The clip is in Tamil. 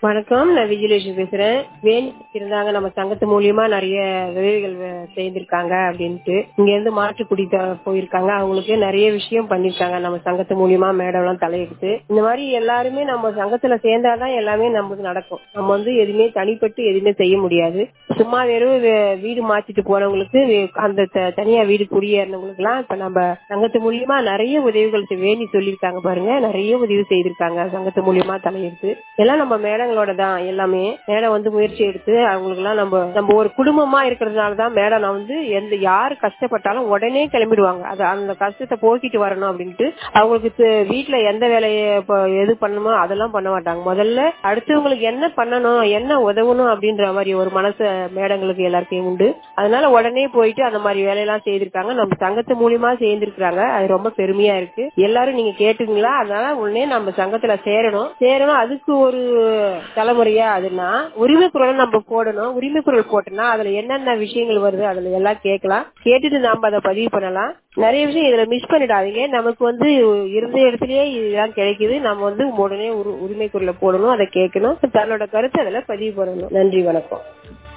வணக்கம் நான் விஜயலட்சுமி பேசுறேன் வேணி இருந்தாங்க நம்ம சங்கத்து மூலியமா நிறைய உதவிகள் வ- செய்திருக்காங்க அப்படின்ட்டு இங்க இருந்து மாற்றுக்குடி த- போயிருக்காங்க அவங்களுக்கு நிறைய விஷயம் பண்ணிருக்காங்க நம்ம சங்கத்து மூலியமா மேடம் எல்லாம் தலையெடுத்து இந்த மாதிரி எல்லாருமே நம்ம சங்கத்துல சேர்ந்தாதான் எல்லாமே நமக்கு நடக்கும் நம்ம வந்து எதுவுமே தனிப்பட்டு எதுவுமே செய்ய முடியாது சும்மா வெறும் வே- வீடு மாத்திட்டு போனவங்களுக்கு வே- அந்த த- தனியா வீடு குடியேறினவங்களுக்கு எல்லாம் இப்ப நம்ம சங்கத்து மூலியமா நிறைய உதவிகள் செ- வேணி சொல்லியிருக்காங்க பாருங்க நிறைய உதவி செய்திருக்காங்க சங்கத்து மூலியமா தலையெடுத்து எல்லாம் நம்ம மேடங்களோட தான் எல்லாமே மேடம் வந்து முயற்சி எடுத்து அவங்களுக்கு எல்லாம் நம்ம நம்ம ஒரு குடும்பமா இருக்கிறதுனால தான் மேடம் நான் வந்து எந்த யாரு கஷ்டப்பட்டாலும் உடனே கிளம்பிடுவாங்க அது அந்த கஷ்டத்தை போக்கிட்டு வரணும் அப்படின்ட்டு அவங்களுக்கு து- வீட்டுல எந்த வேலையை இப்ப எது பண்ணணுமோ அதெல்லாம் பண்ண மாட்டாங்க முதல்ல அடுத்தவங்களுக்கு என்ன பண்ணணும் என்ன உதவணும் அப்படின்ற மாதிரி ஒரு மனசு மேடங்களுக்கு எல்லாருக்கும் உண்டு அதனால உடனே போயிட்டு அந்த மாதிரி வேலையெல்லாம் செய்திருக்காங்க நம்ம சங்கத்து மூலியமா சேர்ந்திருக்கிறாங்க அது ரொம்ப பெருமையா இருக்கு எல்லாரும் நீங்க கேட்டுங்களா அதனால உடனே நம்ம சங்கத்துல சேரணும் சேரணும் அதுக்கு ஒரு தலைமுறையா அதுனா உரிமை குரல் நம்ம போடணும் உரிமை குரல் போட்டோம்னா அதுல என்னென்ன விஷயங்கள் வருது அதுல எல்லாம் கேட்கலாம் கேட்டுட்டு நாம அதை பதிவு பண்ணலாம் நிறைய விஷயம் இதுல மிஸ் பண்ணிடாதீங்க நமக்கு வந்து இருந்த இடத்துலயே இதெல்லாம் கிடைக்குது நம்ம வந்து உடனே ஒரு உரிமை குரலை போடணும் அதை கேட்கணும் தன்னோட கருத்தை அதுல பதிவு பண்ணணும் நன்றி வணக்கம்